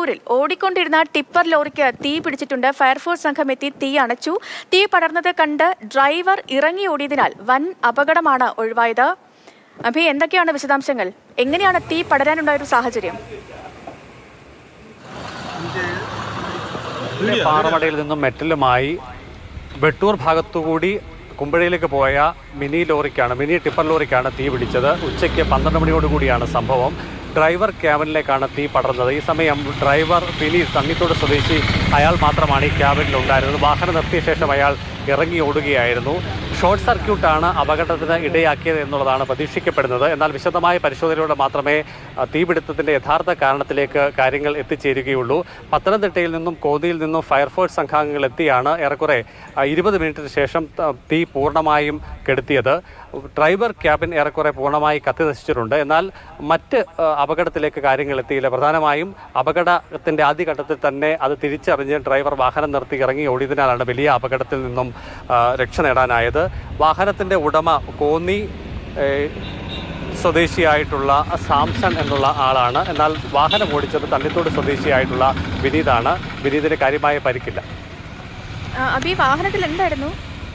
ബെട്ടൂരിൽ ഓടിക്കൊണ്ടിരുന്ന ടിപ്പർ ലോറിക്ക് തീ പിടിച്ചിട്ടുണ്ട് ഫയർഫോഴ്സ് സംഘം എത്തി തീ അണച്ചു തീ പടർന്നത് കണ്ട് ഡ്രൈവർ ഇറങ്ങി ഓടിയതിനാൽ വൻ അപകടമാണ് ഒഴിവായത് അഭി എന്തൊക്കെയാണ് വിശദാംശങ്ങൾ എങ്ങനെയാണ് തീ പടരാനുണ്ടായ ഒരു സാഹചര്യം പാറമടയിൽ നിന്നും മെറ്റലുമായി വെട്ടൂർ ഭാഗത്തുകൂടി കുമ്പഴയിലേക്ക് പോയ മിനി ലോറിക്കാണ് മിനി ടിപ്പർ ലോറിക്കാണ് തീ പിടിച്ചത് ഉച്ചയ്ക്ക് പന്ത്രണ്ട് മണിയോടുകൂടിയാണ് സംഭവം ഡ്രൈവർ ക്യാബിനിലേക്കാണ് തീ പടർന്നത് ഈ സമയം ഡ്രൈവർ ഫിനി തണ്ണിത്തോട് സ്വദേശി അയാൾ മാത്രമാണ് ഈ ക്യാബിനിൽ ഉണ്ടായിരുന്നത് വാഹനം നിർത്തിയ ശേഷം അയാൾ ഇറങ്ങി ഓടുകയായിരുന്നു ഷോർട്ട് സർക്യൂട്ടാണ് അപകടത്തിന് ഇടയാക്കിയത് എന്നുള്ളതാണ് പ്രതീക്ഷിക്കപ്പെടുന്നത് എന്നാൽ വിശദമായ പരിശോധനയിലൂടെ മാത്രമേ ആ, തീപിടുത്തത്തിന്റെ യഥാർത്ഥ കാരണത്തിലേക്ക് കാര്യങ്ങൾ എത്തിച്ചേരുകയുള്ളൂ പത്തനംതിട്ടയിൽ നിന്നും കോന്നിയിൽ നിന്നും ഫയർഫോഴ്സ് സംഘാംഗങ്ങൾ എത്തിയാണ് ഏറെക്കുറെ ആ, ഇരുപത് മിനിറ്റിന് ശേഷം ത- തീ പൂർണ്ണമായും കെടുത്തിയത് ഡ്രൈവർ ക്യാബിൻ ഏറെക്കുറെ പൂർണ്ണമായി കത്തി നശിച്ചിട്ടുണ്ട് എന്നാൽ മറ്റ് ആ, അപകടത്തിലേക്ക് കാര്യങ്ങൾ എത്തിയില്ല പ്രധാനമായും അപകടത്തിന്റെ ആദ്യഘട്ടത്തിൽ തന്നെ അത് തിരിച്ചറിഞ്ഞ് ഡ്രൈവർ വാഹനം നിർത്തി ഇറങ്ങി ഓടിയതിനാലാണ് വലിയ അപകടത്തിൽ നിന്നും ആ, രക്ഷ നേടാനായത് വാഹനത്തിന്റെ ഉടമ കോന്നി ഏ, സ്വദേശിയായിട്ടുള്ള സാംസൺ എന്നുള്ള ആളാണ് എന്നാൽ വാഹനം ഓടിച്ചത് തണ്ണിത്തോട് സ്വദേശിയായിട്ടുള്ള വിനീതാണ് വിനീതിന് കാര്യമായ പരിക്കില്ല ആ, അഭി വാഹനത്തിൽ എന്തായിരുന്നു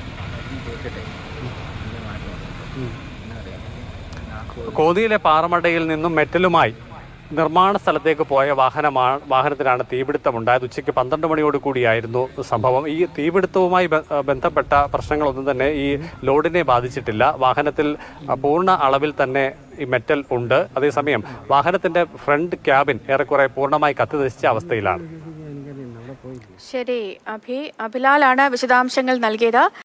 കോന്നിയിലെ പാറമടയിൽ നിന്നും മെറ്റലുമായി നിർമ്മാണ സ്ഥലത്തേക്ക് പോയ വാഹനമാണ് വാഹനത്തിനാണ് തീപിടുത്തമുണ്ടായത് ഉച്ചയ്ക്ക് പന്ത്രണ്ട് മണിയോട് കൂടിയായിരുന്നു സംഭവം ഈ തീപിടുത്തവുമായി ബ- ബന്ധപ്പെട്ട പ്രശ്നങ്ങളൊന്നും തന്നെ ഈ ലോഡിനെ ബാധിച്ചിട്ടില്ല വാഹനത്തിൽ അ, പൂർണ്ണ അളവിൽ തന്നെ ഈ മെറ്റൽ ഉണ്ട് അതേസമയം വാഹനത്തിന്റെ ഫ്രണ്ട് ക്യാബിൻ ഏറെക്കുറെ പൂർണ്ണമായി കത്തി നശിച്ച അവസ്ഥയിലാണ് ശരി അഭി അഭിലാലാണ് വിശദാംശങ്ങൾ നൽകിയത്